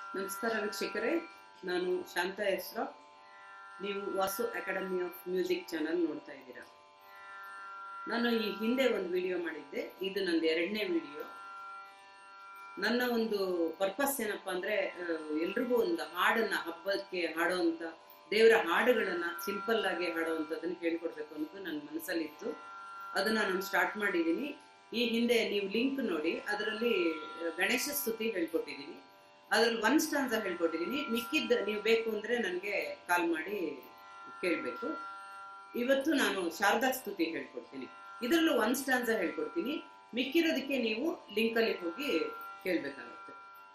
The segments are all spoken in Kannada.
ನಮಸ್ಕಾರ ವೀಕ್ಷಕರೇ ನಾನು ಶಾಂತ ಹೆಸ್ರ ನೀವು Vasu academy of music channel ನೋಡ್ತಾ ಇದ್ದೀರಾ ನಾನು ಈ ಹಿಂದೆ ಒಂದು ವಿಡಿಯೋ ಮಾಡಿದ್ದೆ ಇದು ನಂದು ಎರಡನೇ ವಿಡಿಯೋ ನನ್ನ ಒಂದು ಪರ್ಪಸ್ ಏನಪ್ಪಾ ಅಂದ್ರೆ ಎಲ್ರಿಗೂ ಒಂದು ಹಾಡನ್ನ ಹಬ್ಬಕ್ಕೆ ಹಾಡೋವಂಥ ದೇವರ ಹಾಡುಗಳನ್ನ ಸಿಂಪಲ್ ಆಗಿ ಹಾಡೋವಂಥದ್ದನ್ನ ಹೇಳ್ಕೊಡ್ಬೇಕು ಅನ್ನೋದು ನನ್ನ ಮನಸ್ಸಲ್ಲಿತ್ತು ಅದನ್ನ ನಾನು ಸ್ಟಾರ್ಟ್ ಮಾಡಿದ್ದೀನಿ ಈ ಹಿಂದೆ ನೀವು ಲಿಂಕ್ ನೋಡಿ ಅದರಲ್ಲಿ ಗಣೇಶ ಸ್ತುತಿ ಹೇಳ್ಕೊಟ್ಟಿದ್ದೀನಿ ಅದ್ರಲ್ಲಿ ಒನ್ ಸ್ಟಾನ್ಸ ಹೇಳ್ಕೊಟ್ಟಿದ್ದೀನಿ ಮಿಕ್ಕಿದ್ದ ನೀವು ಬೇಕು ಅಂದ್ರೆ ನನಗೆ ಕಾಲ್ ಮಾಡಿ ಕೇಳಬೇಕು ಇವತ್ತು ನಾನು ಶಾರದಾ ಸ್ತುತಿ ಹೇಳ್ಕೊಡ್ತೀನಿ ಇದರಲ್ಲೂ ಒನ್ ಸ್ಟಾನ್ಸ ಹೇಳ್ಕೊಡ್ತೀನಿ ಮಿಕ್ಕಿರೋದಕ್ಕೆ ನೀವು ಲಿಂಕಲ್ಲಿ ಹೋಗಿ ಕೇಳಬೇಕಾಗುತ್ತೆ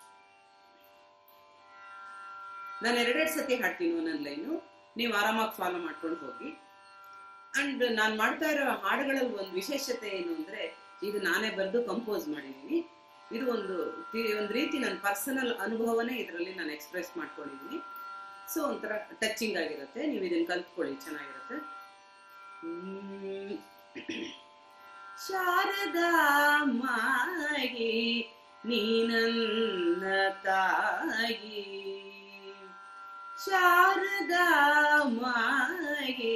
ನಾನು ಎರಡೆರಡು ಸತಿ ಹಾಡ್ತೀನಿ ಒಂದೊಂದು ಲೈನು ನೀವು ಆರಾಮಾಗಿ ಫಾಲೋ ಮಾಡ್ಕೊಂಡು ಹೋಗಿ ಅಂಡ್ ನಾನು ಮಾಡ್ತಾ ಇರೋ ಹಾಡುಗಳಲ್ಲಿ ಒಂದು ವಿಶೇಷತೆ ಏನು ಅಂದ್ರೆ ಇದು ನಾನೇ ಬರೆದು ಕಂಪೋಸ್ ಮಾಡಿದ್ದೀನಿ ಇದು ಒಂದು ತಿ- ಒಂದು ರೀತಿ ನನ್ನ ಪರ್ಸನಲ್ ಅನುಭವನೇ ಇದರಲ್ಲಿ ನಾನು ಎಕ್ಸ್ಪ್ರೆಸ್ ಮಾಡ್ಕೊಂಡಿದ್ದೀನಿ ಸೊ ಒಂಥರ ಟಚಿಂಗ್ ಆಗಿರುತ್ತೆ ನೀವು ಇದನ್ನ ಕಲ್ತ್ಕೊಳ್ಳಿ ಚೆನ್ನಾಗಿರುತ್ತೆ ಹ್ಮ್. ಶಾರದಾ ಮಾಯಿ ನೀನನ್ನ ತಾಯಿ ಶಾರದಾ ಮಾಯಿ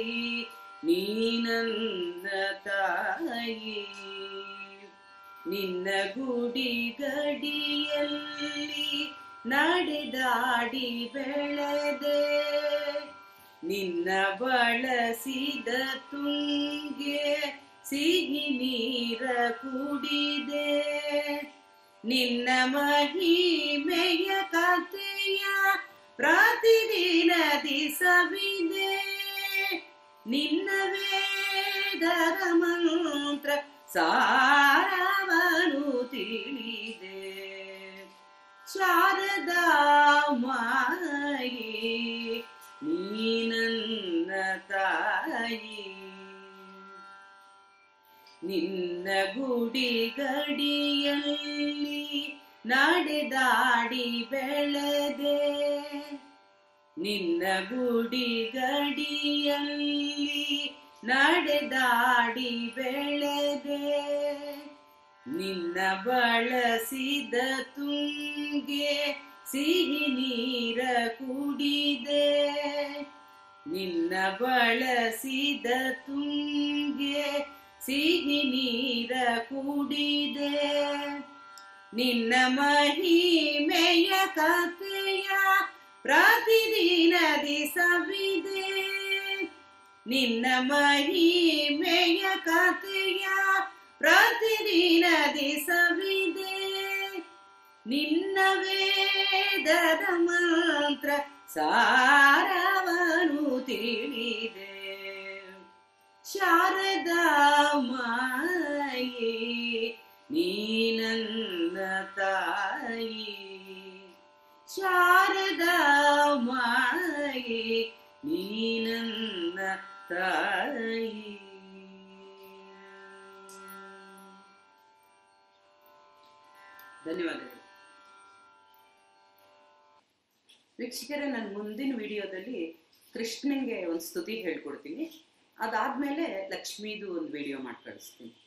ನೀನನ್ನ ತಾಯಿ ನಿನ್ನ ಗುಡಿ ಗಡಿಯಲ್ಲಿ ನಡೆದಾಡಿ ಬೆಳೆದೆ ನಿನ್ನ ಬಳಸಿದ ತುಂಗೆ ಸಿಹಿ ನೀರ ಕುಡಿದೆ ನಿನ್ನ ಮಹಿಮೆಯ ಕಥೆಯ ಪ್ರತಿದಿನ ದಿಸವಿದೆ ನಿನ್ನ ವೇದದ ಮಂತ್ರ ಸಾರವನು ತಿಳಿದೆ ಶಾರದಾ ಮಾಯಿ ನೀನನ್ನ ತಾಯಿ ನಿನ್ನ ಗುಡಿ ಗಡಿಯಲ್ಲಿ ನಡೆದಾಡಿ ಬೆಳೆದೆ ನಿನ್ನ ಗುಡಿ ಗಡಿಯಲ್ಲಿ ನಡೆದಾಡಿ ಬೆಳೆದೆ ನಿನ್ನ ಬಳಸಿದ ತುಂಗೆ ಸಿಹಿ ನೀರ ಕುಡಿದೆ ನಿನ್ನ ಬಳಸಿದ ತುಂಗೆ ಸಿಹಿ ನೀರ ಕುಡಿದೆ ನಿನ್ನ ಮಹಿಮೆಯ ಕಥೆಯ ಪ್ರತಿದಿನ ದಿಸವಿದೆ ನಿನ್ನ ಮಹಿಮೆಯ ಕಥೆಯ ಪ್ರತಿದಿನ ದಿಸವಿದೆ ನಿನ್ನ ವೇದದ ಮಂತ್ರ ಸಾರವನು ತಿಳಿದೆ ಶಾರದಾ ಮಾಯಿ ನೀನನ್ನ ತಾಯಿ ಶಾರದಾ ಮಾಯಿ ನೀನನ್ನ ತಾಯಿ ಧನ್ಯವಾದಗಳು ವೀಕ್ಷಕರೇ ನಾನು ಮುಂದಿನ ವಿಡಿಯೋದಲ್ಲಿ ಕೃಷ್ಣಂಗೆ ಒಂದು ಸ್ತುತಿ ಹೇಳ್ಕೊಡ್ತೀನಿ ಅದಾದ್ಮೇಲೆ ಲಕ್ಷ್ಮೀದು ಒಂದು ವಿಡಿಯೋ ಮಾಡಿ ಕಳಿಸ್ತೀನಿ